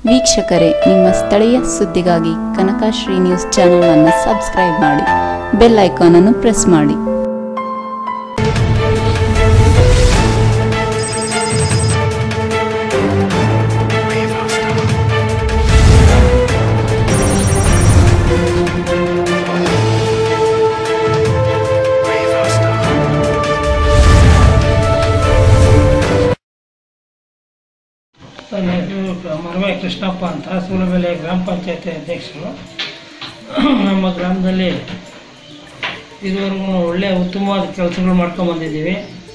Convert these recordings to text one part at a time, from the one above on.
ವೀಕ್ಷಕರೇ ನಿಮ್ಮ ಸ್ಥಳೀಯ ಸುದ್ದಿಗಾಗಿ ಕನಕಶ್ರೀ ನ್ಯೂಸ್ ಚಾನೆಲ್ ಅನ್ನು ಸಬ್ಸ್ಕ್ರೈಬ್ ಮಾಡಿ ಬೆಲ್ ಐಕಾನ್ ಅನ್ನು ಪ್ರೆಸ್ ಮಾಡಿ ನನ್ನ ಹೆಸರು ಮರವೆ ಕೃಷ್ಣಪ್ಪ ಅಂತ ಸೂಲಬೆಲೆ ಗ್ರಾಮ ಪಂಚಾಯತಿ ಅಧ್ಯಕ್ಷರು ನಮ್ಮ ಗ್ರಾಮದಲ್ಲಿ ಇದುವರೆಗೂ ಒಳ್ಳೆಯ ಉತ್ತಮವಾದ ಕೆಲಸಗಳು ಮಾಡ್ಕೊಂಬಂದಿದ್ದೀವಿ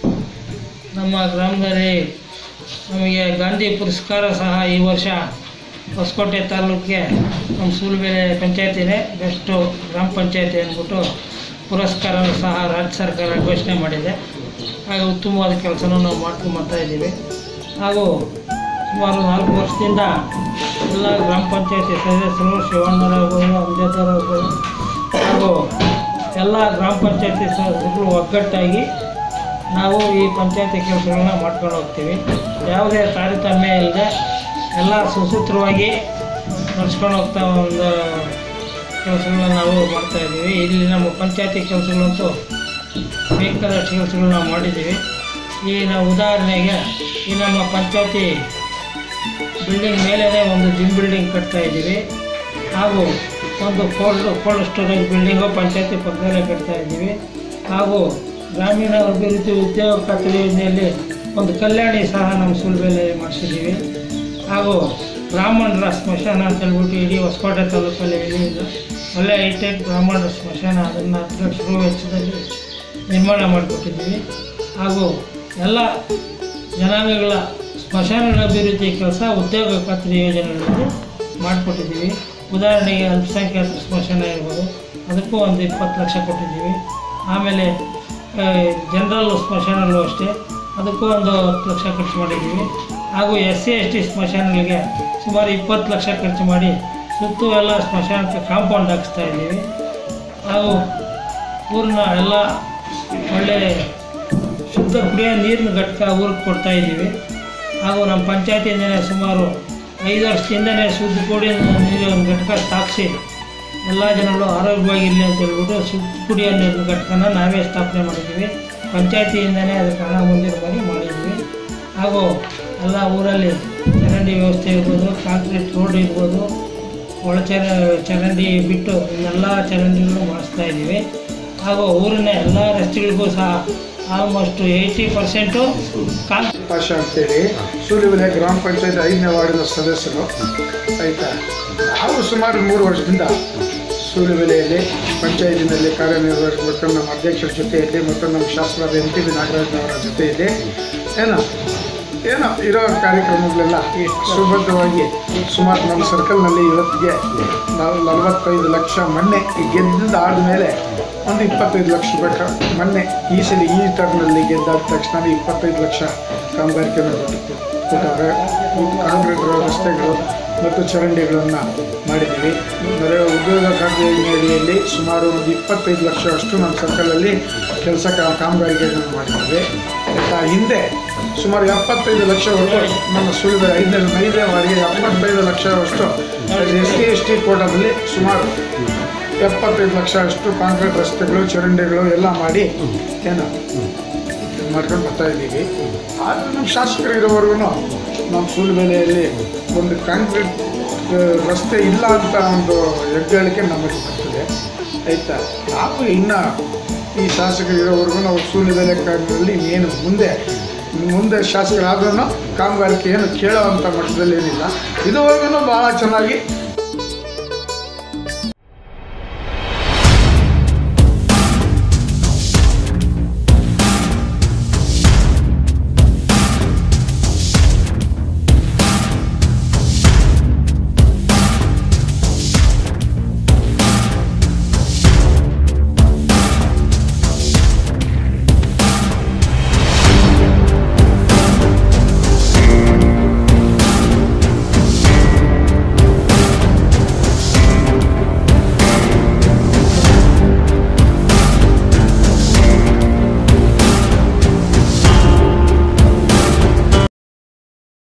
ನಮ್ಮ ಗ್ರಾಮದಲ್ಲಿ ನಮಗೆ ಗಾಂಧಿ ಪುರಸ್ಕಾರ ಸಹ ಈ ವರ್ಷ ಹೊಸಕೋಟೆ ತಾಲೂಕಿಗೆ ನಮ್ಮ ಸೂಲಬೆಲೆ ಪಂಚಾಯತಿನೇ ಬೆಸ್ಟು ಗ್ರಾಮ ಪಂಚಾಯತಿ ಅಂದ್ಬಿಟ್ಟು ಪುರಸ್ಕಾರ ಸಹ ರಾಜ್ಯ ಸರ್ಕಾರ ಘೋಷಣೆ ಮಾಡಿದೆ ಹಾಗೆ ಉತ್ತಮವಾದ ಕೆಲಸನೂ ನಾವು ಮಾಡ್ಕೊಂಬರ್ತಾ ಇದ್ದೀವಿ ಹಾಗೂ ಸುಮಾರು ನಾಲ್ಕು ವರ್ಷದಿಂದ ಎಲ್ಲ ಗ್ರಾಮ ಪಂಚಾಯತಿ ಸದಸ್ಯರು ಶಿವಣ್ಣರಾಗ್ಬೋದು ಅಂಬೇಡ್ಕರಾಗ್ಬೋದು ಹಾಗೂ ಎಲ್ಲ ಗ್ರಾಮ ಪಂಚಾಯತಿ ಸದಸ್ಯರು ಒಗ್ಗಟ್ಟಾಗಿ ನಾವು ಈ ಪಂಚಾಯತಿ ಕೆಲಸಗಳನ್ನ ಮಾಡ್ಕೊಂಡು ಹೋಗ್ತೀವಿ ಯಾವುದೇ ತಾರತಮ್ಯ ಇಲ್ಲದೆ ಎಲ್ಲ ಸುಸೂತ್ರವಾಗಿ ನಡ್ಸ್ಕೊಂಡು ಹೋಗ್ತಾ ಒಂದು ಕೆಲಸಗಳನ್ನ ನಾವು ಮಾಡ್ತಾ ಇದ್ದೀವಿ ಇಲ್ಲಿ ನಮ್ಮ ಪಂಚಾಯತಿ ಕೆಲಸಗಳಂತೂ ಬೇಕಾದಷ್ಟು ಕೆಲಸಗಳು ನಾವು ಮಾಡಿದ್ದೀವಿ ಈ ನಾವು ಉದಾಹರಣೆಗೆ ಈ ನಮ್ಮ ಪಂಚಾಯತಿ ಬಿಲ್ಡಿಂಗ್ ಮೇಲೇ ಒಂದು ಜಿಮ್ ಬಿಲ್ಡಿಂಗ್ ಕಟ್ತಾ ಇದ್ದೀವಿ ಹಾಗೂ ಒಂದು ಕೋಲ್ಡ್ ಕೋಲ್ಡ್ ಸ್ಟೋರೇಜ್ ಬಿಲ್ಡಿಂಗು ಪಂಚಾಯತಿ ಪಕ್ಕದಲ್ಲೇ ಕಟ್ತಾ ಇದ್ದೀವಿ ಹಾಗೂ ಗ್ರಾಮೀಣ ಅಭಿವೃದ್ಧಿ ಉದ್ಯೋಗ ಖಾತ್ರಿ ಯೋಜನೆಯಲ್ಲಿ ಒಂದು ಕಲ್ಯಾಣಿ ಸಹ ನಮ್ಮ ಸುಲಭೆಯಲ್ಲಿ ಮಾಡಿಸಿದ್ದೀವಿ ಹಾಗೂ ಬ್ರಾಹ್ಮಣರ ಸ್ಮಶಾನ ಅಂತ ಹೇಳ್ಬಿಟ್ಟು ಇಡೀ ಹೊಸಕೋಟೆ ತಾಲೂಕಲ್ಲಿ ಎಲ್ಲಿಲ್ಲ ಒಳ್ಳೆ ಹೈಟೆಕ್ ಬ್ರಾಹ್ಮಣರ ಸ್ಮಶಾನ ಅದನ್ನು ಹತ್ತು ಲಕ್ಷ ರು ವೆಚ್ಚದಲ್ಲಿ ನಿರ್ಮಾಣ ಮಾಡಿಕೊಟ್ಟಿದ್ದೀವಿ ಹಾಗೂ ಎಲ್ಲ ಜನಾಂಗಗಳ ಸ್ಮಶಾನಗಳ ಅಭಿವೃದ್ಧಿ ಕೆಲಸ ಉದ್ಯೋಗ ಖಾತ್ರಿ ಯೋಜನೆಗಳಲ್ಲಿ ಮಾಡಿಕೊಟ್ಟಿದ್ದೀವಿ ಉದಾಹರಣೆಗೆ ಅಲ್ಪಸಂಖ್ಯಾತರ ಸ್ಮಶಾನ ಇರ್ಬೋದು ಅದಕ್ಕೂ ಒಂದು ಇಪ್ಪತ್ತು ಲಕ್ಷ ಕೊಟ್ಟಿದ್ದೀವಿ ಆಮೇಲೆ ಜನರಲ್ ಸ್ಮಶಾನಗಳು ಅಷ್ಟೇ ಅದಕ್ಕೂ ಒಂದು ಹತ್ತು ಲಕ್ಷ ಖರ್ಚು ಮಾಡಿದ್ದೀವಿ ಹಾಗೂ ಎಸ್ ಸಿ ಎಸ್ ಟಿ ಸ್ಮಶಾನಗಳಿಗೆ ಸುಮಾರು ಇಪ್ಪತ್ತು ಲಕ್ಷ ಖರ್ಚು ಮಾಡಿ ಸುತ್ತು ಎಲ್ಲ ಸ್ಮಶಾನಕ್ಕೆ ಕಾಂಪೌಂಡ್ ಹಾಕಿಸ್ತಾ ಇದ್ದೀವಿ ಹಾಗೂ ಊರಿನ ಎಲ್ಲ ಒಳ್ಳೆ ಶುದ್ಧ ಕುಡಿಯೋ ನೀರಿನ ಘಟಕ ಊರಿಗೆ ಕೊಡ್ತಾ ಇದ್ದೀವಿ ಹಾಗೂ ನಮ್ಮ ಪಂಚಾಯತಿಯಿಂದಲೇ ಸುಮಾರು ಐದು ವರ್ಷದಿಂದಲೇ ಶುದ್ಧ ಕುಡಿಯೋ ನೀರಿನ ಘಟಕ ಸ್ಥಾಪಿಸಿ ಎಲ್ಲ ಜನಗಳು ಆರೋಗ್ಯವಾಗಿರಲಿ ಅಂತ ಹೇಳ್ಬಿಟ್ಟು ಶುದ್ಧ ಕುಡಿಯೋ ನೀರಿನ ಘಟಕನ ನಾವೇ ಸ್ಥಾಪನೆ ಮಾಡಿದ್ದೀವಿ ಪಂಚಾಯತಿಯಿಂದಲೇ ಅದಕ್ಕೆ ಹಣ ಮಂಜೂರು ಮಾಡಿದ್ದೀವಿ ಹಾಗೂ ಎಲ್ಲ ಊರಲ್ಲಿ ಚರಂಡಿ ವ್ಯವಸ್ಥೆ ಇರ್ಬೋದು ಕಾಂಕ್ರೀಟ್ ರೋಡ್ ಇರ್ಬೋದು ಒಳಚರ ಚರಂಡಿ ಬಿಟ್ಟು ಇನ್ನೆಲ್ಲ ಚರಂಡಿಗಳು ಮಾಡಿಸ್ತಾ ಇದ್ದೀವಿ ಹಾಗೂ ಊರಿನ ಎಲ್ಲ ರಸ್ತೆಗಳಿಗೂ ಸಹ ಆಲ್ಮೋಸ್ಟ್ ಏಯ್ಟಿ ಪರ್ಸೆಂಟು ಕಾನ್ ಪಾಷ ಅಂತೇಳಿ ಸೂರ್ಯಬೆಲೆ ಗ್ರಾಮ ಪಂಚಾಯತ್ ಐದನೇ ವಾರ್ಡಿನ ಸದಸ್ಯರು ಆಯಿತಾ ನಾವು ಸುಮಾರು ಮೂರು ವರ್ಷದಿಂದ ಸೂರ್ಯಬೆಲೆಯಲ್ಲಿ ಪಂಚಾಯತಿನಲ್ಲಿ ಕಾರ್ಯನಿರ್ವಹಿಸಬೇಕು ನಮ್ಮ ಅಧ್ಯಕ್ಷರ ಜೊತೆಯಲ್ಲಿ ಮತ್ತು ನಮ್ಮ ಶಾಸಕರಾದ ಎಂ ಟಿ ಬಿ ನಾಗರಾಜ್ನವರ ಜೊತೆಯಲ್ಲಿ ಏನೋ ಏನೋ ಇರೋ ಕಾರ್ಯಕ್ರಮಗಳೆಲ್ಲ ಸುಭದ್ರವಾಗಿ ಸುಮಾರು ನಮ್ಮ ಸರ್ಕಲ್ನಲ್ಲಿ ಇವತ್ತಿಗೆ ನಾವು ನಲವತ್ತೈದು ಲಕ್ಷ ಮೊನ್ನೆ ಈ ಗೆದ್ದಿದ್ದು ಆದಮೇಲೆ ಒಂದು ಇಪ್ಪತ್ತೈದು ಲಕ್ಷ ಬೇಕಾ ಮೊನ್ನೆ ಈ ಸಲ ಈ ಟರ್ನಲ್ಲಿ ಗೆದ್ದಾದ ತಕ್ಷಣ ಇಪ್ಪತ್ತೈದು ಲಕ್ಷ ಕಾಮಗಾರಿಕೆಯನ್ನು ಕೊಟ್ಟಿತ್ತು ಕೊಟ್ಟವ್ರೆ ಕಾಂಕ್ರೀಟ್ ರಸ್ತೆಗಳು ಮತ್ತು ಚರಂಡಿಗಳನ್ನು ಮಾಡಿದ್ದೀವಿ ಅಂದರೆ ಉದ್ಯೋಗ ಖಾತೆ ಯೋಜನೆಯಲ್ಲಿ ಸುಮಾರು ಒಂದು ಇಪ್ಪತ್ತೈದು ಲಕ್ಷ ಅಷ್ಟು ನಮ್ಮ ಸರ್ಕಲಲ್ಲಿ ಕೆಲಸ ಕಾಮಗಾರಿಕೆಗಳನ್ನು ಮಾಡಿದ್ದೀವಿ ಆ ಹಿಂದೆ ಸುಮಾರು ಎಪ್ಪತ್ತೈದು ಲಕ್ಷವರೆಗೂ ನಮ್ಮ ಸುಳಿದ ಐದನೇ ಐದನೇ ವಾರಿಗೆ ಎಪ್ಪತ್ತೈದು ಲಕ್ಷವಷ್ಟು ಎಸ್ ಸಿ ಎಸ್ ಟಿ ಕೋಟಾದಲ್ಲಿ ಸುಮಾರು ಎಪ್ಪತ್ತೈದು ಲಕ್ಷ ಅಷ್ಟು ಕಾಂಕ್ರೀಟ್ ರಸ್ತೆಗಳು ಚರಂಡಿಗಳು ಎಲ್ಲ ಮಾಡಿ ಏನು ಮಾಡ್ಕೊಂಡು ಬರ್ತಾ ಇದ್ದೀವಿ ಆದರೆ ನಮ್ಮ ಶಾಸಕರು ಇರೋವರೆಗೂ ನಮ್ಮ ಸೂಲುಬೆಲೆಯಲ್ಲಿ ಒಂದು ಕಾಂಕ್ರೀಟ್ ಆ, ರಸ್ತೆ ಇಲ್ಲ ಅಂತ ಒಂದು ಹೆಗ್ಗಳಿಕೆ ನಮಗೆ ಬರ್ತದೆ ಆಯಿತಾ ನಾವು ಇನ್ನು ಈ ಶಾಸಕರು ಇರೋವರೆಗೂ ನಾವು ಸೂಲುಬೆಲೆ ಕಾರ್ಯದಲ್ಲಿ ಏನು ಮುಂದೆ ಮುಂದೆ ಶಾಸಕರಾದ್ರೂ ಕಾಮಗಾರಿಕೆ ಏನು ಕೇಳೋವಂಥ ಮಟ್ಟದಲ್ಲಿ ಏನಿಲ್ಲ ಇದುವರೆಗೂ ಭಾಳ ಚೆನ್ನಾಗಿ